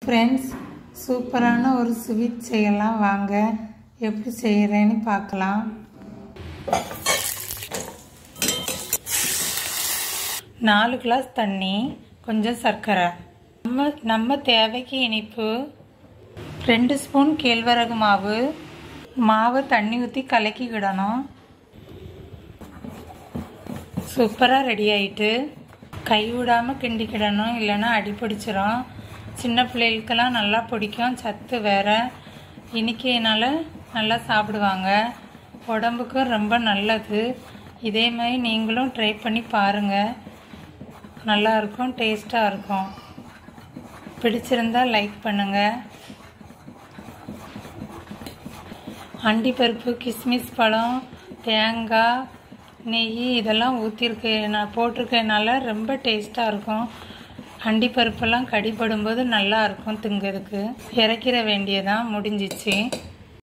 friends சூப்பரான ஒரு sweet செய்யலாம் வாங்க எப்படி செய்கிறேன்னு பார்க்கலாம் நாலு கிளாஸ் தண்ணி கொஞ்சம் சர்க்கரை நம்ம நம்ம தேவைக்கு இனிப்பு ரெண்டு ஸ்பூன் கேழ்வரகு மாவு மாவு தண்ணி ஊற்றி கலக்கிக்கிடணும் சூப்பராக ரெடி ஆயிட்டு கை விடாமல் கிண்டிக்கிடணும் இல்லைன்னா அடி பிடிச்சிரும் சின்ன பிள்ளைகளுக்கெல்லாம் நல்லா பிடிக்கும் சத்து வேற இனிக்கையினால நல்லா சாப்பிடுவாங்க உடம்புக்கும் ரொம்ப நல்லது இதே மாதிரி நீங்களும் ட்ரை பண்ணி பாருங்கள் நல்லா இருக்கும் டேஸ்ட்டாக இருக்கும் பிடிச்சிருந்தா லைக் பண்ணுங்கள் அண்டிப்பருப்பு கிஸ்மிஸ் பழம் தேங்காய் நெய் இதெல்லாம் ஊற்றிருக்கு நான் போட்டிருக்கனால ரொம்ப டேஸ்ட்டாக இருக்கும் அண்டிப்பருப்பெல்லாம் கடிப்படும்போது நல்லா இருக்கும் திங்கிறதுக்கு இறக்கிற வேண்டியதான் முடிஞ்சிச்சு